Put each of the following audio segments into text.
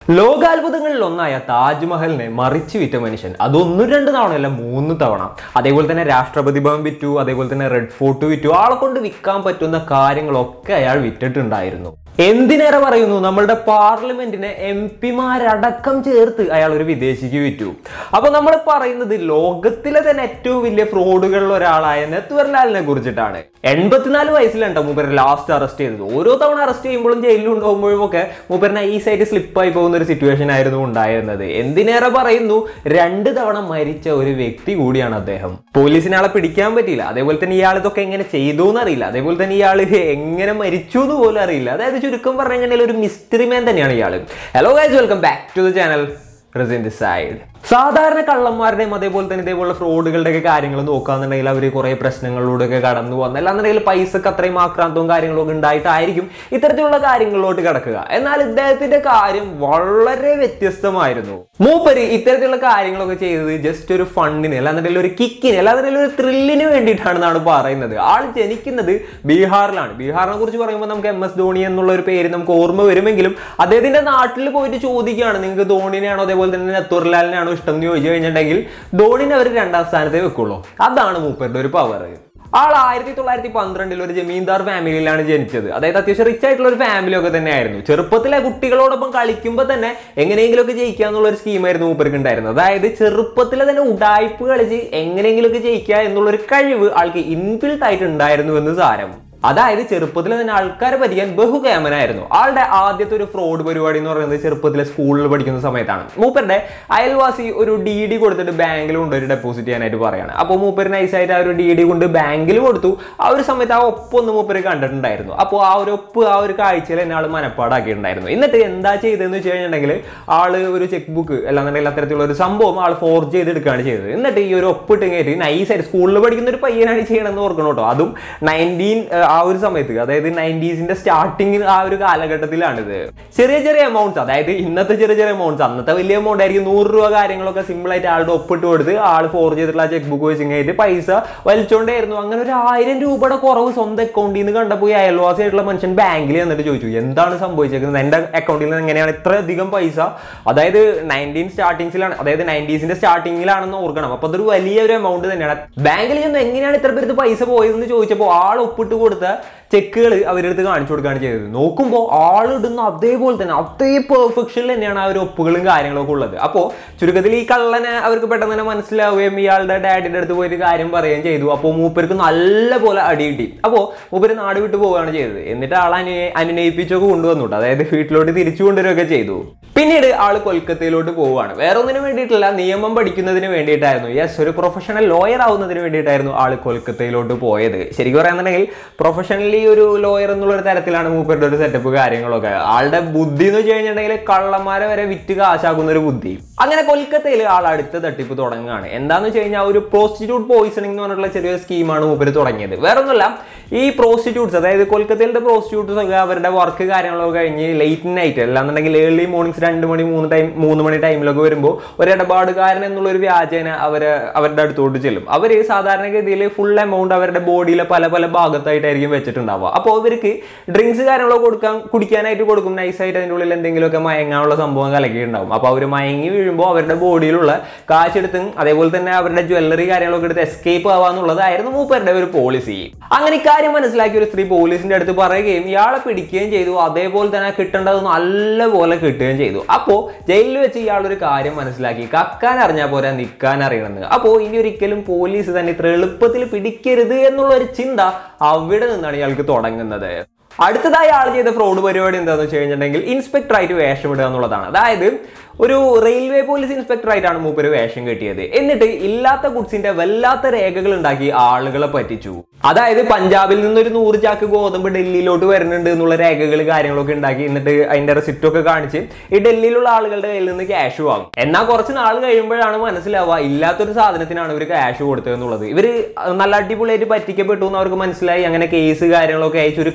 ലോകാത്ഭുതങ്ങളിൽ ഒന്നായ താജ്മഹലിനെ മറിച്ചു വിറ്റ മനുഷ്യൻ അത് ഒന്നും രണ്ട് തവണയല്ല മൂന്ന് തവണ അതേപോലെ തന്നെ രാഷ്ട്രപതി ഭവൻ വിറ്റു അതേപോലെ തന്നെ റെഡ് ഫോർട്ട് വിറ്റു ആളെ കൊണ്ട് വിൽക്കാൻ പറ്റുന്ന കാര്യങ്ങളൊക്കെ അയാൾ വിറ്റിട്ടുണ്ടായിരുന്നു എന്തിനേറെ പറയുന്നു നമ്മളുടെ പാർലമെന്റിനെ എം പിമാരടക്കം ചേർത്ത് അയാൾ ഒരു വിദേശിക്ക് വിറ്റു അപ്പൊ നമ്മൾ പറയുന്നത് ലോകത്തിലെ തന്നെ ഏറ്റവും വലിയ ഫ്രോഡുകളിൽ ഒരാളായ നെത്വർലാലിനെ കുറിച്ചിട്ടാണ് എൺപത്തിനാല് വയസ്സിലാണ് മൂപ്പരെ ലാസ്റ്റ് അറസ്റ്റ് ചെയ്തത് ഓരോ തവണ അറസ്റ്റ് ചെയ്യുമ്പോഴും ജയിലിൽ ഉണ്ടാകുമ്പോഴും ഒക്കെ മൂപ്പറിനെ ഈ സൈഡ് സ്ലിപ്പായി പോകുന്ന ഒരു സിറ്റുവേഷൻ ആയിരുന്നു ഉണ്ടായിരുന്നത് എന്തിനേറെ പറയുന്നു രണ്ട് തവണ മരിച്ച ഒരു വ്യക്തി കൂടിയാണ് അദ്ദേഹം പോലീസിനെ ആളെ പിടിക്കാൻ പറ്റിയില്ല അതേപോലെ തന്നെ ഇയാൾ ഇതൊക്കെ എങ്ങനെ ചെയ്തു എന്നറിയില്ല അതേപോലെ തന്നെ ഇയാൾ എങ്ങനെ മരിച്ചു എന്ന് പോലും അറിയില്ല അതായത് ചുരുക്കം പറഞ്ഞാൽ ഒരു മിസ്റ്ററി മാൻ തന്നെയാണ് ഇയാൾ hello guys welcome back to the channel present side സാധാരണ കള്ളന്മാരുടെയും അതേപോലെ തന്നെ ഇതേപോലെ ഫ്രോഡുകളുടെ ഒക്കെ കാര്യങ്ങൾ നോക്കുകയാണെന്നുണ്ടെങ്കിൽ അവർ കുറെ പ്രശ്നങ്ങളിലൂടെയൊക്കെ കടന്നു വന്നു അല്ലാന്നുണ്ടെങ്കിൽ പൈസക്ക് അത്രയും ആക്രാന്തവും കാര്യങ്ങളും ഒക്കെ ഉണ്ടായിട്ടായിരിക്കും ഇത്തരത്തിലുള്ള കാര്യങ്ങളിലോട്ട് കിടക്കുക എന്നാൽ ഇദ്ദേഹത്തിന്റെ കാര്യം വളരെ വ്യത്യസ്തമായിരുന്നു മൂപ്പര് ഇത്തരത്തിലുള്ള കാര്യങ്ങളൊക്കെ ചെയ്തത് ജസ്റ്റ് ഒരു ഫണ്ടിന് അല്ലാന്നുണ്ടെങ്കിൽ ഒരു കിക്കിന് അല്ലാന്നുണ്ടെങ്കിൽ ഒരു ത്രില്ലിന് വേണ്ടിയിട്ടാണെന്നാണ് പറയുന്നത് ആൾ ജനിക്കുന്നത് ബീഹാറിലാണ് ബീഹാറിനെ കുറിച്ച് പറയുമ്പോൾ നമുക്ക് എം എസ് ധോണി എന്നുള്ള ഒരു പേര് നമുക്ക് ഓർമ്മ വരുമെങ്കിലും അദ്ദേഹത്തിന്റെ നാട്ടിൽ പോയിട്ട് ചോദിക്കുകയാണ് നിങ്ങൾക്ക് ധോണിനെയാണോ അതേപോലെ തന്നെ നെത്തൂർലാലിനാണോ ഇഷ്ടം എന്ന് ചോദിച്ചു കഴിഞ്ഞിട്ടുണ്ടെങ്കിൽ ധോണിനെ അവർ രണ്ടാം സ്ഥാനത്തേ വെക്കുള്ളൂ അതാണ് മൂപ്പരുടെ ഒരു പവർ ആൾ ആയിരത്തി തൊള്ളായിരത്തി പന്ത്രണ്ടിൽ ഒരു ജമീന്ദാർ ഫാമിലിയിലാണ് ജനിച്ചത് അതായത് അത്യാവശ്യം റിച്ച് ആയിട്ടുള്ള ഒരു ഫാമിലി ഒക്കെ തന്നെയായിരുന്നു ചെറുപ്പത്തിലെ കുട്ടികളോടൊപ്പം കളിക്കുമ്പോൾ തന്നെ എങ്ങനെയെങ്കിലുമൊക്കെ ജയിക്കുക എന്നുള്ള ഒരു സ്കീമായിരുന്നു മൂപ്പർക്ക് ഉണ്ടായിരുന്നത് അതായത് ചെറുപ്പത്തിലെ തന്നെ ഉടായ്പ് കളിച്ച് എങ്ങനെയെങ്കിലുമൊക്കെ ജയിക്കുക എന്നുള്ളൊരു കഴിവ് ആൾക്ക് ഇൻബിൽട്ട് ആയിട്ട് ഉണ്ടായിരുന്നു എന്ന് സാരം അതായത് ചെറുപ്പത്തിൽ തന്നെ ആൾക്കാരെ പറ്റിക്കാൻ ബഹുകേമനായിരുന്നു ആളുടെ ആദ്യത്തെ ഒരു ഫ്രോഡ് പരിപാടി എന്ന് പറയുന്നത് ചെറുപ്പത്തിലെ സ്കൂളിൽ പഠിക്കുന്ന സമയത്താണ് മൂപ്പരുടെ അയൽവാസി ഒരു ഡി ഡി കൊടുത്തിട്ട് ബാങ്കിൽ കൊണ്ട് ഒരു ഡെപ്പോസിറ്റ് ചെയ്യാനായിട്ട് പറയാണ് അപ്പോൾ മൂപ്പര് നൈസായിട്ട് ആ ഒരു ഡി ഡി കൊണ്ട് ബാങ്കിൽ കൊടുത്തു ആ ഒരു സമയത്ത് ആ ഒപ്പ് ഒന്ന് മൂപ്പര് കണ്ടിട്ടുണ്ടായിരുന്നു അപ്പോൾ ആ ഒരു ഒപ്പ് ആ ഒരു കാഴ്ചയിൽ തന്നെ ആൾ മനപ്പാടാക്കിയിട്ടുണ്ടായിരുന്നു എന്നിട്ട് എന്താ ചെയ്തതെന്ന് വെച്ച് കഴിഞ്ഞിട്ടുണ്ടെങ്കിൽ ആള് ഒരു ചെക്ക് ബുക്ക് അല്ലാന്നുണ്ടെങ്കിൽ അത്തരത്തിലുള്ള ഒരു സംഭവം ആൾ ഫോർജ് ചെയ്തെടുക്കുകയാണ് ചെയ്തത് എന്നിട്ട് ഈ ഒരു ഒപ്പ് ഇട്ട് നൈസായിട്ട് സ്കൂളിൽ പഠിക്കുന്ന ഒരു പയ്യനാണ് ചെയ്യണമെന്ന് ഓർക്കണം കേട്ടോ അതും നയൻറ്റീൻ ആ ഒരു സമയത്ത് അതായത് നയൻറ്റീസിന്റെ സ്റ്റാർട്ടിങ് ആ ഒരു കാലഘട്ടത്തിലാണിത് ചെറിയ ചെറിയ എമൗണ്ട്സ് അതായത് ഇന്നത്തെ ചെറിയ ചെറിയ എമൗണ്ട്സ് അന്നത്തെ വലിയ എമൗണ്ട് ആയിരിക്കും നൂറ് രൂപ കാര്യങ്ങളൊക്കെ സിമ്പിൾ ആയിട്ട് ആളുടെ ഒപ്പിട്ട് കൊടുത്ത് ആൾ ഫോർ ചെയ്തിട്ടുള്ള ചെക്ക് ബുക്ക് വെച്ച് കഴിഞ്ഞിട്ട് പൈസ വലിച്ചോണ്ടായിരുന്നു അങ്ങനെ ഒരു ആയിരം രൂപയുടെ കുറവ് സ്വന്തം അക്കൗണ്ടിൽ നിന്ന് കണ്ടപ്പോൾ ഈ അയൽവാസിയായിട്ടുള്ള മനുഷ്യൻ ബാങ്കിൽ എന്നിട്ട് ചോദിച്ചു എന്താണ് സംഭവിച്ചേക്കുന്നത് എന്റെ അക്കൗണ്ടിൽ നിന്ന് എങ്ങനെയാണ് ഇത്ര അധികം പൈസ അതായത് നയൻറ്റീൻ സ്റ്റാർട്ടിങ്സിലാണ് അതായത് നയൻറ്റീസിന്റെ സ്റ്റാർട്ടിങ്ങിലാണെന്ന് ഓർക്കണം അപ്പൊ അതൊരു വലിയൊരു എമൗണ്ട് തന്നെയാണ് ബാങ്കിൽ ചെന്ന് എങ്ങനെയാണ് ഇത്ര പേർക്ക് പൈസ പോയതെന്ന് ചോദിച്ചപ്പോൾ ആൾ ഒപ്പിട്ട് കൊടുത്ത ചെക്കുകൾ അവരെടുത്ത് കാണിച്ചു കൊടുക്കുകയാണ് ചെയ്തത് നോക്കുമ്പോൾ ആളിടുന്ന അതേപോലെ തന്നെ അതേ പെർഫെക്ഷനിൽ തന്നെയാണ് ആ ഒരു ഒപ്പുകളും കാര്യങ്ങളൊക്കെ ഉള്ളത് അപ്പോൾ ചുരുക്കത്തിൽ ഈ കള്ളനെ അവർക്ക് പെട്ടെന്ന് തന്നെ മനസ്സിലാവുകയും ഇയാളുടെ ഡാഡിയുടെ അടുത്ത് പോയിട്ട് കാര്യം പറയുകയും ചെയ്തു അപ്പോൾ മൂപ്പർക്ക് നല്ല പോലെ അടി കിട്ടി അപ്പോൾ മൂപ്പര് നാട് വിട്ടു പോവുകയാണ് ചെയ്തത് എന്നിട്ട് ആൾ അനു അനുനയിപ്പിച്ചൊക്കെ കൊണ്ടുവന്നു കേട്ടോ അതായത് വീട്ടിലോട്ട് തിരിച്ചു കൊണ്ടുവരികയൊക്കെ ചെയ്തു പിന്നീട് ആൾ കൊൽക്കത്തയിലോട്ട് പോവുകയാണ് വേറെ ഒന്നിനു വേണ്ടിയിട്ടില്ല നിയമം പഠിക്കുന്നതിന് വേണ്ടിയിട്ടായിരുന്നു യെസ് ഒരു പ്രൊഫഷണൽ ലോയർ ആവുന്നതിന് വേണ്ടിയിട്ടായിരുന്നു ആൾ കൊൽക്കത്തയിലോട്ട് പോയത് ശരിക്കും പറയാന്നുണ്ടെങ്കിൽ പ്രൊഫഷണലി ഒരു ലോയർ എന്നുള്ള ഒരു തരത്തിലാണ് മൂപ്പരുടെ ഒരു സെറ്റപ്പ് കാര്യങ്ങളൊക്കെ ആളുടെ ബുദ്ധി എന്ന് വെച്ച് കഴിഞ്ഞിട്ടുണ്ടെങ്കിൽ കള്ളന്മാരെ വരെ വിറ്റ് കാശാക്കുന്ന ഒരു ബുദ്ധി അങ്ങനെ കൊൽക്കത്തയിൽ ആൾ അടുത്ത തട്ടിപ്പ് തുടങ്ങുകയാണ് എന്താന്ന് വെച്ച് കഴിഞ്ഞാൽ ഒരു പ്രോസ്റ്റിറ്റ്യൂട്ട് പോയിസണിംഗ് എന്ന് പറഞ്ഞിട്ടുള്ള ചെറിയ സ്കീമാണ് മൂപ്പര് തുടങ്ങിയത് വേറെ ഒന്നുമല്ല ഈ പ്രോസ്റ്റിറ്റ്യൂട്ട്സ് അതായത് കൊൽക്കത്തയിലെ പ്രോസ്റ്റിറ്റ്യൂട്ട്സ് ഒക്കെ അവരുടെ വർക്ക് കാര്യങ്ങളൊക്കെ കഴിഞ്ഞ് ലേറ്റ് നൈറ്റ് അല്ലാന്നുണ്ടെങ്കിൽ ഏർലി മോർണിംഗ്സ് രണ്ട് മണി മൂന്ന് ടൈം മൂന്ന് മണി ടൈമിലൊക്കെ വരുമ്പോൾ ഒരു ഇടപാടുകാരൻ എന്നുള്ള ഒരു വ്യാജേന അവര് അവരുടെ അടുത്തോട്ട് ചെല്ലും അവർ സാധാരണഗതിയിൽ ഫുൾ എമൗണ്ട് അവരുടെ ബോഡിയിലെ പല പല ഭാഗത്തായിട്ടായിരിക്കും വെച്ചിട്ടുണ്ടാവുക അപ്പോൾ ഇവർക്ക് ഡ്രിങ്ക്സ് കാര്യങ്ങളൊക്കെ കൊടുക്കാൻ കുടിക്കാനായിട്ട് കൊടുക്കും നൈസായിട്ട് അതിൻ്റെ ഉള്ളിൽ എന്തെങ്കിലുമൊക്കെ മയങ്ങാനുള്ള സംഭവം കലക്കിയിട്ടുണ്ടാവും അപ്പോൾ അവർ മയങ്ങി വീഴുമ്പോൾ അവരുടെ ബോഡിയിലുള്ള കാശെടുത്ത് അതേപോലെ തന്നെ അവരുടെ ജ്വല്ലറി കാര്യങ്ങളൊക്കെ എടുത്ത് എസ്കേപ്പ് ആവാന്നുള്ളതായിരുന്നു മൂപ്പരുടെ ഒരു പോളിസി അങ്ങനെ ഇക്കാര്യം മനസ്സിലാക്കിയ ഒരു സ്ത്രീ പോലീസിന്റെ അടുത്ത് പറയുകയും ഇയാളെ പിടിക്കുകയും ചെയ്തു അതേപോലെ തന്നെ കിട്ടേണ്ടത് നല്ലപോലെ കിട്ടുകയും ചെയ്തു അപ്പോൾ ജയിലിൽ വെച്ച് ഇയാൾ ഒരു കാര്യം മനസ്സിലാക്കി കക്കാൻ അറിഞ്ഞാൽ പോരാ നിൽക്കാൻ അറിയണമെന്ന് അപ്പോൾ ഇനി ഒരിക്കലും പോലീസ് തന്നെ ഇത്ര എളുപ്പത്തിൽ പിടിക്കരുത് എന്നുള്ള ഒരു ചിന്ത അവിടെ നിന്നാണ് ഇയാൾക്ക് തുടങ്ങുന്നത് അടുത്തതായി ആൾ ചെയ്ത ഫ്രോഡ് പരിപാടി എന്താണെന്ന് വെച്ച് കഴിഞ്ഞിട്ടുണ്ടെങ്കിൽ ഇൻസ്പെക്ടറായിട്ട് വേഷമിടുക എന്നുള്ളതാണ് അതായത് ഒരു റെയിൽവേ പോലീസ് ഇൻസ്പെക്ടർ ആയിട്ടാണ് മൂപ്പര് വേഷം കെട്ടിയത് എന്നിട്ട് ഇല്ലാത്ത ഗുഡ്സിന്റെ വല്ലാത്ത രേഖകൾ ഉണ്ടാക്കി ആളുകളെ പറ്റിച്ചു അതായത് പഞ്ചാബിൽ നിന്നൊരു നൂറ് ചാക്ക് ഗോതമ്പ് ഡൽഹിയിലോട്ട് വരുന്നുണ്ട് എന്നുള്ള രേഖകൾ കാര്യങ്ങളൊക്കെ ഉണ്ടാക്കി എന്നിട്ട് അതിന്റെ റെസിപ്റ്റ് ഒക്കെ കാണിച്ച് ഈ ഡൽഹിയിലുള്ള ആളുകളുടെ കയ്യിൽ നിന്ന് ക്യാഷ് വാങ്ങും എന്നാൽ കുറച്ച് നാൾ കഴിയുമ്പോഴാണ് മനസ്സിലാവുക ഇല്ലാത്തൊരു സാധനത്തിനാണ് ഇവർ ക്യാഷ് കൊടുത്തത് എന്നുള്ളത് ഇവർ നല്ല അടിപൊളിയായിട്ട് പറ്റിക്കപ്പെട്ടു എന്ന് അവർക്ക് മനസ്സിലായി അങ്ങനെ കേസ് കാര്യങ്ങളൊക്കെ ആയി ചുരുക്കം പറയാണെന്നുണ്ടെങ്കിൽ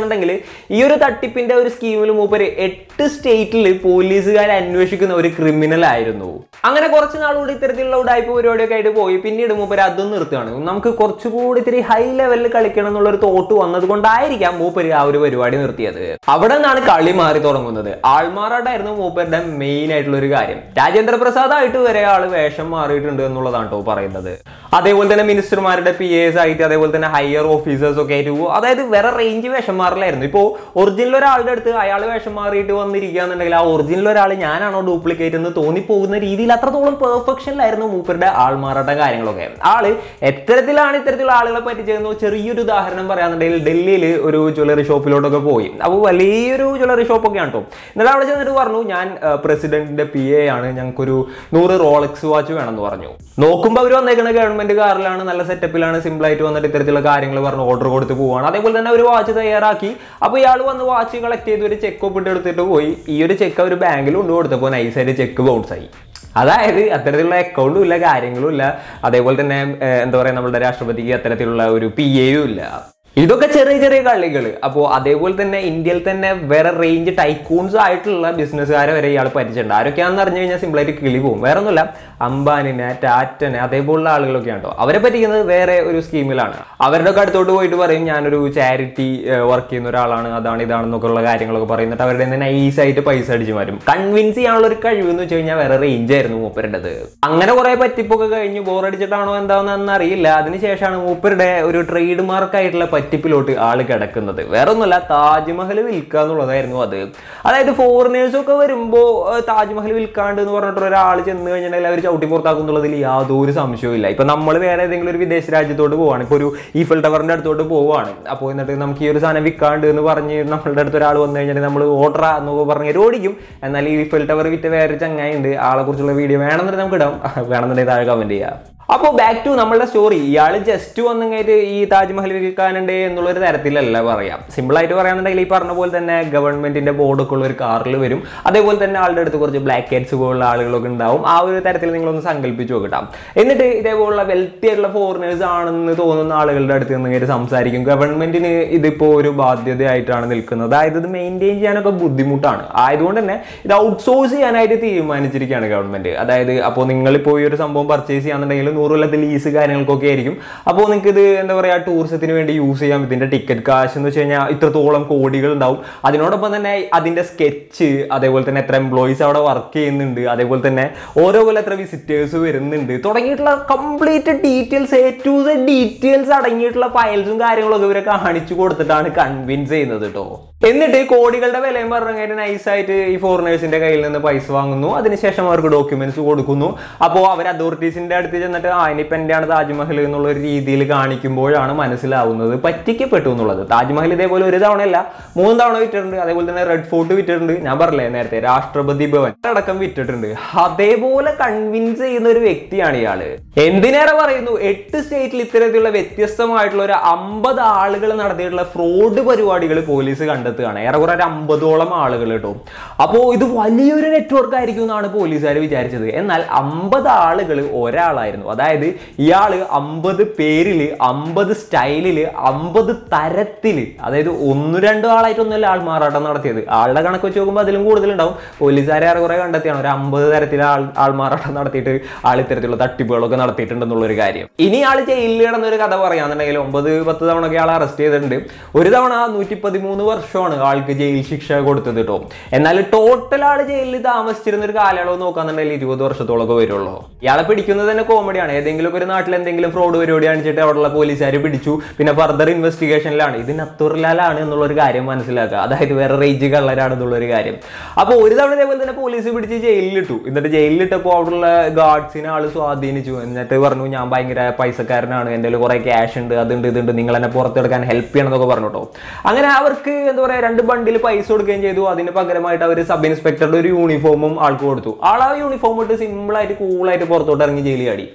നോക്കുകയാണെന്നുണ്ടെങ്കിൽ ഈ ഒരു തട്ടിപ്പിന്റെ ഒരു സ്കീമിൽ മൂപ്പര് എട്ട് സ്റ്റേറ്റിൽ പോലീസുകാർ അന്വേഷിക്കുന്ന ഒരു ക്രിമിനൽ ആയിരുന്നു അങ്ങനെ കുറച്ച് നാളുകൂടി ഇത്തരത്തിലുള്ള ഉടായ്പ പരിപാടിയൊക്കെ ആയിട്ട് പോയി പിന്നീട് മൂപ്പര് അതും നിർത്തുകയാണ് നമുക്ക് കുറച്ചുകൂടി ഇത്തിരി ഹൈ ലെവലിൽ കളിക്കണം എന്നുള്ള ഒരു തോട്ട് വന്നത് കൊണ്ടായിരിക്കാം മൂപ്പര് ആ ഒരു പരിപാടി നിർത്തിയത് അവിടെ നിന്നാണ് കളി മാറി തുടങ്ങുന്നത് ആൾമാറാട്ടായിരുന്നു മൂപ്പരുടെ മെയിൻ ആയിട്ടുള്ള ഒരു കാര്യം രാജേന്ദ്ര പ്രസാദ് ആയിട്ട് വരെ ആള് വേഷം മാറിയിട്ടുണ്ട് എന്നുള്ളതാണ് കേട്ടോ പറയുന്നത് അതേപോലെ തന്നെ മിനിസ്റ്റർമാരുടെ പി എസ് ആയിട്ട് അതേപോലെ തന്നെ ഹയർ ഓഫീസേഴ്സ് ഒക്കെ ആയിട്ട് പോകും അതായത് വേറെ റേഞ്ച് വേഷം മാറലായിരുന്നു ഇപ്പോൾ ഒറിജിനൽ ഒരാളുടെ അടുത്ത് അയാൾ വേഷം മാറിയിട്ട് വന്നിരിക്കുക എന്നുണ്ടെങ്കിൽ ആ ഒറിജിനൽ ഒരാൾ ഞാനാണോ ഡ്യൂപ്ലിക്കേറ്റ് എന്ന് തോന്നിപ്പോകുന്ന രീതിയിൽ അത്രത്തോളം പെർഫെക്ഷനിലായിരുന്നു മൂപ്പരുടെ ആൾമാറാട്ട കാര്യങ്ങളൊക്കെ ആള് എത്തരത്തിലാണ് ഇത്തരത്തിലുള്ള ആളുകളെ പറ്റിച്ചതെന്നോ ചെറിയൊരു ഉദാഹരണം പറയാന്നുണ്ടെങ്കിൽ ഡൽഹിയിൽ ഒരു ജ്വല്ലറി ഷോപ്പിലോട്ടൊക്കെ പോയി അപ്പോൾ വലിയൊരു ജ്വല്ലറി ഷോപ്പൊക്കെയാണ് കേട്ടോ എന്നിട്ട് അവിടെ ചെന്നിട്ട് പറഞ്ഞു ഞാൻ പ്രസിഡന്റിന്റെ പി എ ആണ് ഞങ്ങൾക്കൊരു നൂറ് റോളക്സ് വാച്ച് വേണമെന്ന് പറഞ്ഞു നോക്കുമ്പോൾ അവർ വന്നേക്കുന്ന ഗവൺമെന്റ് കാറിലാണ് നല്ല സെറ്റപ്പിലാണ് സിമ്പിൾ ആയിട്ട് വന്നിട്ട് ഇത്തരത്തിലുള്ള കാര്യങ്ങൾ പറഞ്ഞു ഓർഡർ കൊടുത്ത് പോവാണ് അതേപോലെ തന്നെ ഒരു വാച്ച് തയ്യാറാക്കി അപ്പോൾ ഇയാൾ വന്ന് വാച്ച് കളക്ട് ചെയ്ത് ഒരു ചെക്ക് ഒപ്പിട്ട് എടുത്തിട്ട് പോയി ഈ ഒരു ചെക്ക് അവർ ബാങ്കിൽ കൊണ്ടു കൊടുത്തപ്പോൾ നൈസായിട്ട് ചെക്ക് ബൗൺസ് ആയി അതായത് അത്തരത്തിലുള്ള അക്കൗണ്ടും ഇല്ല കാര്യങ്ങളും ഇല്ല അതേപോലെ തന്നെ ഏർ, എന്താ പറയുക നമ്മുടെ രാഷ്ട്രപതിക്ക് അത്തരത്തിലുള്ള ഒരു പി എയും ഇല്ല ഇതൊക്കെ ചെറിയ ചെറിയ കളികൾ അപ്പോൾ അതേപോലെ തന്നെ ഇന്ത്യയിൽ തന്നെ വേറെ റേഞ്ച് ടൈക്കൂൺസ് ആയിട്ടുള്ള ബിസിനസ്സുകാരെ വരെ ഇയാൾ പരിചയമുണ്ട് ആരൊക്കെയാണെന്ന് അറിഞ്ഞു കഴിഞ്ഞാൽ സിമ്പിളായിട്ട് കിളി പോകും വേറെ ഒന്നുമില്ല അംബാനിനെ ടാറ്റനെ അതേപോലുള്ള ആളുകളൊക്കെയാണ് കേട്ടോ അവരെ പറ്റിക്കുന്നത് വേറെ ഒരു സ്കീമിലാണ് അവരുടെ ഒക്കെ അടുത്തോട്ട് പോയിട്ട് പറയും ഞാനൊരു ചാരിറ്റി വർക്ക് ചെയ്യുന്ന ഒരാളാണ് അതാണ് ഇതാണെന്നൊക്കെ ഉള്ള കാര്യങ്ങളൊക്കെ പറയുന്നിട്ട് അവരുടെ നൈസായിട്ട് പൈസ അടിച്ചു മാറ്റും കൺവിൻസ് ചെയ്യാനുള്ള ഒരു കഴിവ് എന്ന് വെച്ച് കഴിഞ്ഞാൽ വേറെ റേഞ്ച് ആയിരുന്നു മൂപ്പരുടേത് അങ്ങനെ കുറെ പറ്റിപ്പൊക്കെ കഴിഞ്ഞ് ബോറടിച്ചിട്ടാണോ എന്താണെന്ന് അറിയില്ല അതിനുശേഷമാണ് മൂപ്പരുടെ ഒരു ട്രേഡ് മാർക്ക് ആയിട്ടുള്ള പറ്റിപ്പിലോട്ട് ആള് കിടക്കുന്നത് വേറെ ഒന്നുമല്ല താജ്മഹൽ വിൽക്കുക എന്നുള്ളതായിരുന്നു അത് അതായത് ഫോറിനേഴ്സ് ഒക്കെ വരുമ്പോൾ താജ്മഹൽ വിൽക്കാണ്ട് എന്ന് പറഞ്ഞിട്ട് ഒരാൾ ചെന്ന് കഴിഞ്ഞിട്ടുണ്ടെങ്കിൽ അവർ ചവിട്ടി പുറത്താക്കും എന്നുള്ളതിൽ യാതൊരു സംശയവും ഇല്ല ഇപ്പൊ നമ്മൾ വേറെ ഏതെങ്കിലും ഒരു വിദേശ രാജ്യത്തോട്ട് പോവാണ് ഇപ്പൊ ഒരു ഈഫൽ ടവറിന്റെ അടുത്തോട്ട് പോവാണ് അപ്പോൾ എന്നിട്ട് നമുക്ക് ഈ ഒരു സാധനം വിൽക്കാണ്ട് എന്ന് പറഞ്ഞ് നമ്മളുടെ അടുത്ത് ഒരാൾ വന്നു കഴിഞ്ഞാൽ നമ്മൾ ഓർഡർ എന്നൊക്കെ പറഞ്ഞ് ഓടിക്കും എന്നാൽ ഈ ഈഫൽ ടവർ വിറ്റ് വേറെ ചങ്ങായി ഉണ്ട് ആളെ കുറിച്ചുള്ള വീഡിയോ വേണമെന്നുണ്ടെങ്കിൽ നമുക്ക് ഇടാം വേണമെന്നുണ്ടെങ്കിൽ താഴെ കമന്റ് ചെയ്യാം അപ്പോൾ ബാക്ക് ടു നമ്മളുടെ സ്റ്റോറി ഇയാൾ ജസ്റ്റ് വന്നിങ്ങായിട്ട് ഈ താജ്മഹൽ വിൽക്കാനുണ്ട് എന്നുള്ളൊരു തരത്തിലല്ല പറയാം സിമ്പിൾ ആയിട്ട് പറയാന്നുണ്ടെങ്കിൽ ഈ പറഞ്ഞ പോലെ തന്നെ ഗവൺമെന്റിന്റെ ബോർഡൊക്കെ ഉള്ള ഒരു കാറിൽ വരും അതേപോലെ തന്നെ ആളുടെ അടുത്ത് കുറച്ച് ബ്ലാക്ക് ഹെഡ്സ് പോലുള്ള ആളുകളൊക്കെ ഉണ്ടാവും ആ ഒരു തരത്തിൽ നിങ്ങളൊന്ന് സങ്കല്പിച്ച് നോക്കട്ടാം എന്നിട്ട് ഇതേപോലുള്ള വെൽത്തി ആയിട്ടുള്ള ഫോറിനേഴ്സ് ആണെന്ന് തോന്നുന്ന ആളുകളുടെ അടുത്ത് നിന്നിട്ട് സംസാരിക്കും ഗവൺമെന്റിന് ഇതിപ്പോ ഒരു ബാധ്യതയായിട്ടാണ് നിൽക്കുന്നത് അതായത് ഇത് മെയിൻറ്റെയിൻ ചെയ്യാനൊക്കെ ബുദ്ധിമുട്ടാണ് ആയതുകൊണ്ട് തന്നെ ഇത് ഔട്ട്സോഴ്സ് ചെയ്യാനായിട്ട് തീരുമാനിച്ചിരിക്കുകയാണ് ഗവൺമെന്റ് അതായത് അപ്പോൾ നിങ്ങളിപ്പോൾ ഈ ഒരു സംഭവം പർച്ചേസ് ചെയ്യാന്നുണ്ടെങ്കിൽ നൂറ് കൊല്ലത്തെ ലീസ് കാര്യങ്ങൾക്കൊക്കെ ആയിരിക്കും അപ്പോൾ നിങ്ങൾക്ക് ഇത് എന്താ പറയുക ടൂറിസത്തിന് വേണ്ടി യൂസ് ചെയ്യാം ഇതിന്റെ ടിക്കറ്റ് കാശ് എന്ന് വെച്ച് കഴിഞ്ഞാൽ ഇത്രത്തോളം കോടികൾ ഉണ്ടാവും അതിനോടൊപ്പം തന്നെ അതിന്റെ സ്കെച്ച് അതേപോലെ തന്നെ എത്ര എംപ്ലോയീസ് അവിടെ വർക്ക് ചെയ്യുന്നുണ്ട് അതേപോലെ തന്നെ ഓരോ കൊല്ലം എത്ര വിസിറ്റേഴ്സ് വരുന്നുണ്ട് തുടങ്ങിയിട്ടുള്ള complete details A to details അടങ്ങിയിട്ടുള്ള ഫയൽസും കാര്യങ്ങളൊക്കെ ഇവരെ കാണിച്ചു കൊടുത്തിട്ടാണ് കൺവിൻസ് ചെയ്യുന്നത് കേട്ടോ എന്നിട്ട് കോടികളുടെ വിലയും പറഞ്ഞിട്ട് നൈസായിട്ട് ഈ ഫോറിനേഴ്സിന്റെ കയ്യിൽ നിന്ന് പൈസ വാങ്ങുന്നു അതിനുശേഷം അവർക്ക് ഡോക്യുമെന്റ്സ് കൊടുക്കുന്നു അപ്പോൾ അവർ അതോറിറ്റീസിന്റെ അടുത്ത് ചെന്നിട്ട് ആ ഇനിയിപ്പോൾ എൻ്റെയാണ് താജ്മഹൽ എന്നുള്ള ഒരു രീതിയിൽ കാണിക്കുമ്പോഴാണ് മനസ്സിലാവുന്നത് പറ്റിക്കപ്പെട്ടു എന്നുള്ളത് താജ്മഹൽ ഇതേപോലെ ഒരു തവണയല്ല മൂന്ന് തവണ വിറ്റിട്ടുണ്ട് അതേപോലെ തന്നെ റെഡ് ഫോർട്ട് വിറ്റിട്ടുണ്ട് ഞാൻ പറഞ്ഞില്ലേ നേരത്തെ രാഷ്ട്രപതി ഭവൻ അടക്കം വിറ്റിട്ടുണ്ട് അതേപോലെ കൺവിൻസ് ചെയ്യുന്ന ഒരു വ്യക്തിയാണ് ഇയാള് എന്തിനേറെ പറയുന്നു എട്ട് സ്റ്റേറ്റിൽ ഇത്തരത്തിലുള്ള വ്യത്യസ്തമായിട്ടുള്ള ഒരു അമ്പത് ആളുകൾ നടത്തിയിട്ടുള്ള ഫ്രോഡ് പരിപാടികൾ പോലീസ് കണ്ടെത്തുകയാണ് ഏറെക്കുറെ ഒരു അമ്പതോളം ആളുകൾ കേട്ടോ അപ്പോൾ ഇത് വലിയൊരു നെറ്റ്വർക്ക് ആയിരിക്കും എന്നാണ് പോലീസുകാർ വിചാരിച്ചത് എന്നാൽ അമ്പത് ആളുകൾ ഒരാളായിരുന്നു അതായത് ഇയാള് അമ്പത് പേരിൽ അമ്പത് സ്റ്റൈലിൽ അമ്പത് തരത്തിൽ അതായത് ഒന്ന് രണ്ടു ആളായിട്ടൊന്നുമല്ല ആൾ മാറാട്ടം നടത്തിയത് ആളുടെ കണക്ക് വെച്ച് നോക്കുമ്പോൾ അതിലും കൂടുതലുണ്ടാവും പോലീസുകാരെ ഏറെക്കുറെ കണ്ടെത്തിയാണ് ഒരു അമ്പത് തരത്തിൽ ആൾ ആൾമാറാട്ടം നടത്തിയിട്ട് ആൾ ഇത്തരത്തിലുള്ള തട്ടിപ്പുകളൊക്കെ നടത്തിയിട്ടുണ്ടെന്നുള്ളൊരു കാര്യം ഇനി ആൾ ജയിലിൽ കിടന്നൊരു കഥ പറയാന്നുണ്ടെങ്കിൽ ഒമ്പത് പത്ത് തവണ ഒക്കെ ആൾ അറസ്റ്റ് ചെയ്തിട്ടുണ്ട് ഒരു തവണ നൂറ്റി പതിമൂന്ന് വർഷമാണ് ആൾക്ക് ജയിൽ ശിക്ഷ കൊടുത്തത് കേട്ടോ എന്നാൽ ടോട്ടൽ ആൾ ജയിലിൽ താമസിച്ചിരുന്ന ഒരു കാലയളവ് നോക്കാന്നുണ്ടെങ്കിൽ ഇരുപത് വർഷത്തോളമൊക്കെ വരുള്ളൂ ഇയാളെ പിടിക്കുന്നത് തന്നെ കോമഡിയാണ് ഏതെങ്കിലും ഒരു നാട്ടിൽ എന്തെങ്കിലും ഫ്രോഡ് പരിപാടി കാണിച്ചിട്ട് അവിടെയുള്ള പോലീസുകാർ പിടിച്ചു പിന്നെ ഫർദർ ഇൻവെസ്റ്റിഗേഷനിലാണ് ഇത് നത്തുറിലാലാണ് എന്നുള്ളൊരു കാര്യം മനസ്സിലാക്കുക അതായത് വേറെ റേഞ്ച് കള്ളരാണ് എന്നുള്ളൊരു കാര്യം അപ്പോൾ ഒരു തവണ ഇതേപോലെ തന്നെ പോലീസ് പിടിച്ച് ജയിലിലിട്ടു എന്നിട്ട് ജയിലിലിട്ടപ്പോൾ അവിടെയുള്ള ഗാർഡ്സിനെ ആൾ സ്വാധീനിച്ചു എന്നിട്ട് പറഞ്ഞു ഞാൻ ഭയങ്കര പൈസക്കാരനാണ് എൻ്റെ കയ്യിൽ കുറേ ക്യാഷ് ഉണ്ട് അതുണ്ട് ഇതുണ്ട് നിങ്ങൾ എന്നെ പുറത്തെടുക്കാൻ ഹെൽപ്പ് ചെയ്യണം എന്നൊക്കെ പറഞ്ഞു കേട്ടോ അങ്ങനെ അവർക്ക് എന്താ പറയുക രണ്ട് ബണ്ടിൽ പൈസ കൊടുക്കുകയും ചെയ്തു അതിന് പകരമായിട്ട് അവർ സബ് ഇൻസ്പെക്ടറുടെ ഒരു യൂണിഫോമും ആൾക്ക് കൊടുത്തു ആൾ ആ യൂണിഫോം ഇട്ട് സിമ്പിളായിട്ട് കൂളായിട്ട് പുറത്തോട്ട് ഇറങ്ങി ജയിലിൽ ചാടി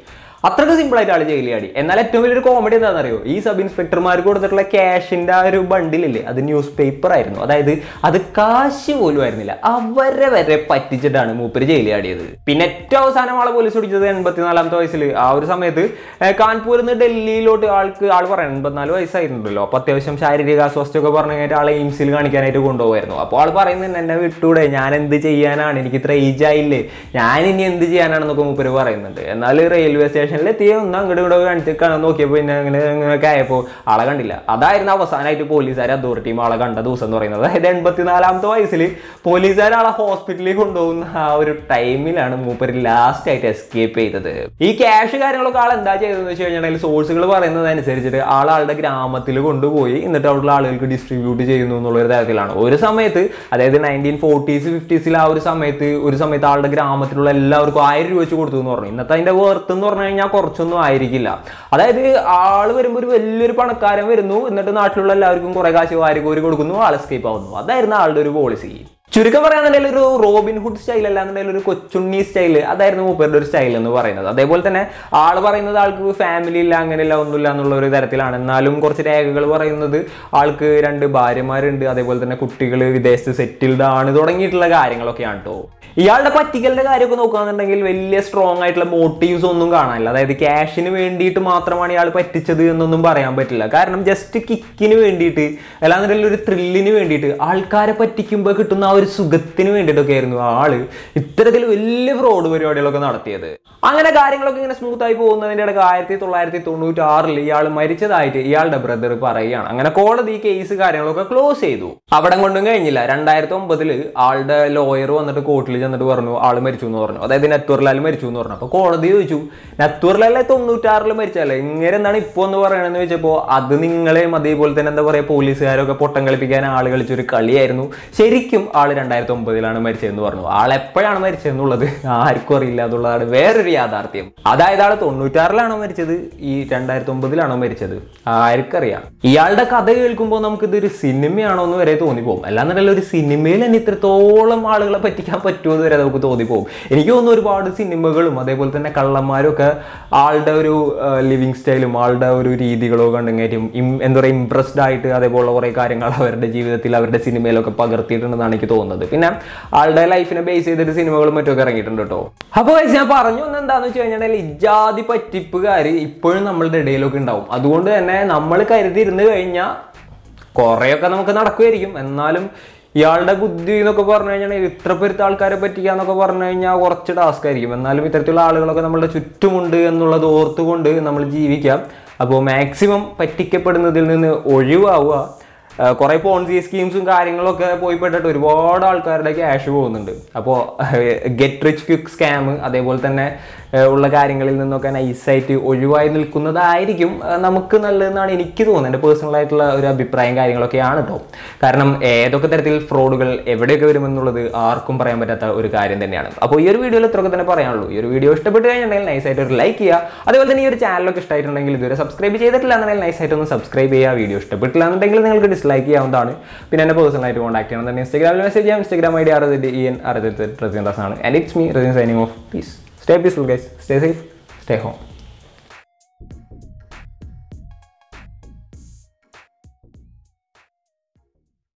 അത്രയ്ക്ക് സിമ്പിൾ ആയിട്ട് ആൾ ജയിലിൽ ആടി എന്നാൽ ഏറ്റവും വലിയൊരു കോമഡി എന്താണെന്ന് അറിയോ ഈ സബ് ഇൻസ്പെക്ടർമാർക്ക് കൊടുത്തിട്ടുള്ള ക്യാഷിന്റെ ആ ഒരു ബണ്ടിലില്ലേ അത് ന്യൂസ് പേപ്പർ ആയിരുന്നു അതായത് അത് കാശ് പോലും ആയിരുന്നില്ല അവരെ വരെ പറ്റിച്ചിട്ടാണ് മൂപ്പര് ജയിലിൽ ആടിയത് പിന്നെ ഏറ്റവും അവസാനം ആളെ പോലീസ് പിടിച്ചത് എൺപത്തിനാലാമത്തെ വയസ്സിൽ ആ ഒരു സമയത്ത് ഏഹ്, കാൺപൂരിൽ നിന്ന് ഡൽഹിയിലോട്ട് ആൾക്ക് ആൾ പറയാം എൺപത്തിനാല് വയസ്സായിരുന്നല്ലോ അപ്പൊ അത്യാവശ്യം ശാരീരിക അസ്വസ്ഥയൊക്കെ പറഞ്ഞു കഴിഞ്ഞിട്ട് ആളെ എയിംസിൽ കാണിക്കാനായിട്ട് കൊണ്ടുപോകായിരുന്നു അപ്പോൾ ആൾ പറയുന്നുണ്ട് എന്നെ വിട്ടൂടെ ഞാൻ എന്ത് ചെയ്യാനാണ് എനിക്ക് ഇത്ര ഏജ് ആയില്ലേ ഞാൻ ഇനി എന്ത് ചെയ്യാനാണെന്നൊക്കെ മൂപ്പര് പറയുന്നുണ്ട് എന്നാൽ റെയിൽവേ സ്റ്റേഷനിൽ എത്തിയ ഒന്ന് അങ്ങോട്ട് ഇങ്ങോട്ട് കാണിച്ച് കാണാൻ നോക്കിയപ്പോൾ പിന്നെ അങ്ങനെ ഇങ്ങനെയൊക്കെ ആയപ്പോൾ ആളെ കണ്ടില്ല അതായിരുന്നു അവസാനമായിട്ട് പോലീസുകാർ അതോറിറ്റിയും ആളെ കണ്ട ദിവസം എന്ന് പറയുന്നത് അതായത് എൺപത്തിനാലാമത്തെ വയസ്സിൽ പോലീസുകാർ ആളെ ഹോസ്പിറ്റലിൽ കൊണ്ടുപോകുന്ന ആ ഒരു ടൈമിലാണ് മൂപ്പര് ലാസ്റ്റ് ആയിട്ട് എസ്കേപ്പ് ചെയ്തത് ഈ ക്യാഷ് കാര്യങ്ങളൊക്കെ ആൾ എന്താ ചെയ്തതെന്ന് വെച്ച് കഴിഞ്ഞാൽ സോഴ്സുകൾ പറയുന്നത് അനുസരിച്ചിട്ട് ആൾ ആളുടെ ഗ്രാമത്തിൽ കൊണ്ടുപോയി എന്നിട്ട് അവിടെയുള്ള ആളുകൾക്ക് ഡിസ്ട്രിബ്യൂട്ട് ചെയ്യുന്നു എന്നുള്ള ഒരു തരത്തിലാണ് ഒരു സമയത്ത് അതായത് നയൻറ്റീൻ ഫോർട്ടീസ് ഫിഫ്റ്റീസിൽ ആ ഒരു സമയത്ത് ഒരു സമയത്ത് ആളുടെ ഗ്രാമത്തിലുള്ള എല്ലാവർക്കും ആയിരം രൂപ വെച്ച് കൊടുത്തു എന്ന് പറഞ്ഞു ഇന്നത്തെ അതിന്റെ വർത്ത് എന്ന് പറഞ്ഞു കഴിഞ്ഞാൽ കുറച്ചൊന്നും ആയിരിക്കില്ല അതായത് ആള് വരുമ്പോൾ ഒരു വലിയൊരു പണക്കാരൻ വരുന്നു എന്നിട്ട് നാട്ടിലുള്ള എല്ലാവർക്കും കുറെ കാശ് വാരി കോരി കൊടുക്കുന്നു ആൾ എസ്കേപ്പ് ആവുന്നു അതായിരുന്നു ആളുടെ ഒരു പോളിസി ചുരുക്കം പറയാന്നുണ്ടെങ്കിൽ ഒരു റോബിൻ ഹുഡ് സ്റ്റൈൽ അല്ലാന്നുണ്ടെങ്കിൽ ഒരു കൊച്ചുണ്ണി സ്റ്റൈൽ അതായിരുന്നു മൂപ്പരുടെ ഒരു സ്റ്റൈൽ എന്ന് പറയുന്നത് അതേപോലെ തന്നെ ആള് പറയുന്നത് ആൾക്ക് ഫാമിലി ഇല്ല അങ്ങനെയില്ല ഒന്നുമില്ല എന്നുള്ള ഒരു തരത്തിലാണ് എന്നാലും കുറച്ച് രേഖകൾ പറയുന്നത് ആൾക്ക് രണ്ട് ഭാര്യമാരുണ്ട് അതേപോലെ തന്നെ കുട്ടികൾ വിദേശത്ത് സെറ്റിൽഡ് ആണ് തുടങ്ങിയിട്ടുള്ള കാര്യങ്ങളൊക്കെയാണ് കേട്ടോ ഇയാളുടെ പറ്റിക്കലിന്റെ കാര്യമൊക്കെ നോക്കുകയാണെന്നുണ്ടെങ്കിൽ വലിയ സ്ട്രോങ് ആയിട്ടുള്ള മോട്ടീവ്സ് ഒന്നും കാണാനില്ല അതായത് ക്യാഷിന് വേണ്ടിയിട്ട് മാത്രമാണ് ഇയാൾ പറ്റിച്ചത് എന്നൊന്നും പറയാൻ പറ്റില്ല കാരണം ജസ്റ്റ് കിക്കിന് വേണ്ടിയിട്ട് അല്ലാന്നുണ്ടെങ്കിൽ ഒരു ത്രില്ലിന് വേണ്ടിയിട്ട് ആൾക്കാരെ പറ്റിക്കുമ്പോൾ കിട്ടുന്ന ആ ഒരു സുഖത്തിന് വേണ്ടിയിട്ടൊക്കെ ആയിരുന്നു ആള് ഇത്തരത്തിൽ വലിയ ഫ്രോഡ് പരിപാടികളൊക്കെ നടത്തിയത് അങ്ങനെ കാര്യങ്ങളൊക്കെ ഇങ്ങനെ സ്മൂത്ത് ആയി പോകുന്നതിന്റെ ഇടയ്ക്ക് ആയിരത്തി തൊള്ളായിരത്തി തൊണ്ണൂറ്റി ആറിൽ ഇയാൾ മരിച്ചതായിട്ട് ഇയാളുടെ ബ്രദർ പറയുകയാണ് അങ്ങനെ കോടതി ഈ കേസ് കാര്യങ്ങളൊക്കെ ക്ലോസ് ചെയ്തു അവിടെ കൊണ്ടും കഴിഞ്ഞില്ല രണ്ടായിരത്തി ഒമ്പതില് ആളുടെ ലോയർ വന്നിട്ട് കോർട്ടിൽ ചെന്നിട്ട് പറഞ്ഞു ആള് മരിച്ചു എന്ന് പറഞ്ഞു അതായത് നത്വർലാൽ മരിച്ചു എന്ന് പറഞ്ഞു അപ്പൊ കോടതി ചോദിച്ചു നത്വർലാലെ തൊണ്ണൂറ്റാറിൽ മരിച്ചല്ലേ ഇങ്ങനെ എന്താണ് ഇപ്പൊ എന്ന് പറയണെന്ന് വെച്ചപ്പോ അത് നിങ്ങളെയും അതേപോലെ തന്നെ എന്താ പറയാ പോലീസുകാരൊക്കെ പൊട്ടം കളിപ്പിക്കാൻ ആള് കളിച്ചൊരു കളിയായിരുന്നു ശരിക്കും ആള് രണ്ടായിരത്തി ഒമ്പതിലാണ് മരിച്ചതെന്ന് പറഞ്ഞു ആൾ എപ്പോഴാണ് മരിച്ചതെന്നുള്ളത് ആർക്കും അറിയില്ല എന്നുള്ളതാണ് വേറൊരു യാഥാർത്ഥ്യം അതായത് ആള് തൊണ്ണൂറ്റാറിലാണോ മരിച്ചത് ഈ രണ്ടായിരത്തി ഒമ്പതിലാണോ മരിച്ചത് ആർക്കറിയാം ഇയാളുടെ കഥ കേൾക്കുമ്പോൾ നമുക്ക് ഇതൊരു സിനിമയാണോ എന്ന് വരെ തോന്നിപ്പോകും അല്ലാന്നുണ്ടെങ്കിൽ ഒരു സിനിമയിൽ തന്നെ ഇത്രത്തോളം ആളുകളെ പറ്റിക്കാൻ പറ്റുമോ എന്ന് വരെ നമുക്ക് തോന്നിപ്പോകും എനിക്ക് തോന്നുന്നു ഒരുപാട് സിനിമകളും അതേപോലെ തന്നെ കള്ളന്മാരും ഒക്കെ ആളുടെ ഒരു ലിവിങ് സ്റ്റൈലും ആളുടെ ഒരു രീതികളോ കണ്ടെങ്കിലും എന്താ പറയുക ഇംപ്രസ്ഡ് ആയിട്ട് അതേപോലെ കുറേ കാര്യങ്ങൾ അവരുടെ ജീവിതത്തിൽ അവരുടെ സിനിമയിലൊക്കെ പകർത്തിയിട്ടുണ്ടെന്നാണ് എനിക്ക് തോന്നുന്നത് പിന്നെ ആളുടെ ലൈഫിനെ ബേസ് ചെയ്തിട്ട് സിനിമകളും മറ്റൊക്കെ ഇറങ്ങിയിട്ടുണ്ട് കേട്ടോ അപ്പോൾ guys, ഞാൻ പറഞ്ഞു വന്നത് എന്താണെന്ന് വെച്ച് കഴിഞ്ഞാൽ ഇജാതി പറ്റിപ്പുകാർ ഇപ്പോഴും നമ്മളുടെ ഇടയിലൊക്കെ ഉണ്ടാവും അതുകൊണ്ട് തന്നെ നമ്മൾ കരുതി ഇരുന്ന് കഴിഞ്ഞാൽ കുറേയൊക്കെ നമുക്ക് നടക്കുമായിരിക്കും എന്നാലും ഇയാളുടെ ബുദ്ധി എന്നൊക്കെ പറഞ്ഞു കഴിഞ്ഞാൽ ഇത്ര പെരുത്ത ആൾക്കാരെ പറ്റിക്കാന്നൊക്കെ പറഞ്ഞു കഴിഞ്ഞാൽ കുറച്ച് ടാസ്ക് ആയിരിക്കും എന്നാലും ഇത്തരത്തിലുള്ള ആളുകളൊക്കെ നമ്മളുടെ ചുറ്റുമുണ്ട് എന്നുള്ളത് ഓർത്തുകൊണ്ട് നമ്മൾ ജീവിക്കാം അപ്പോൾ മാക്സിമം പറ്റിക്കപ്പെടുന്നതിൽ നിന്ന് ഒഴിവാവുക കുറേ പോൺസി സ്കീംസും കാര്യങ്ങളൊക്കെ പോയി പെട്ടിട്ട് ഒരുപാട് ആൾക്കാരുടെ ക്യാഷ് പോകുന്നുണ്ട് അപ്പോൾ ഗെറ്റ് റിച്ച് ക്വിക്ക് സ്കാം അതേപോലെ തന്നെ ഏഹ്, ഉള്ള കാര്യങ്ങളിൽ നിന്നൊക്കെ നൈസായിട്ട് ഒഴിവായി നിൽക്കുന്നതായിരിക്കും ഏഹ്, നമുക്ക് നല്ലതെന്നാണ് എനിക്ക് തോന്നുന്നത് എൻ്റെ പേഴ്സണൽ ആയിട്ടുള്ള ഒരു അഭിപ്രായം കാര്യങ്ങളൊക്കെയാണ് കേട്ടോ കാരണം ഏതൊക്കെ തരത്തിൽ ഫ്രോഡുകൾ എവിടെയൊക്കെ വരുമെന്നുള്ളത് ആർക്കും പറയാൻ പറ്റാത്ത ഒരു കാര്യം തന്നെയാണ് അപ്പോൾ ഈ ഒരു വീഡിയോയിൽ ഇത്രയൊക്കെ തന്നെ പറയാനുള്ളൂ ഈ ഒരു വീഡിയോ ഇഷ്ടപ്പെട്ട് കഴിഞ്ഞിട്ടുണ്ടെങ്കിൽ നൈസായിട്ട് ഒരു ലൈക്ക് ചെയ്യുക അതേപോലെ തന്നെ ഈ ഒരു ചാനലൊക്കെ ഇഷ്ടമായിട്ടുണ്ടെങ്കിൽ ഇതുവരെ സബ്സ്ക്രൈബ് ചെയ്തിട്ടില്ല എന്നുണ്ടെങ്കിൽ നൈസായിട്ട് ഒന്ന് സബ്സ്ക്രൈബ് ചെയ്യുക വീഡിയോ ഇഷ്ടപ്പെട്ടില്ല എന്നുണ്ടെങ്കിൽ നിങ്ങൾക്ക് ഡിസ്ലൈക്ക് ചെയ്യാവുന്നതാണ് പിന്നെ എന്നെ പേഴ്സണലായിട്ട് കോൺടാക്ട് ചെയ്യണം തന്നെ ഇൻസ്റ്റാഗ്രാമിൽ മെസ്സേജ് ചെയ്യാം ഇൻസ്റ്റാഗ്രാം ഐ ഡി അറുപത് ഇ എൻ അറുപത്തി റസിൻ ആണ് and it's me Rasin signing off peace stay peaceful guys stay safe stay home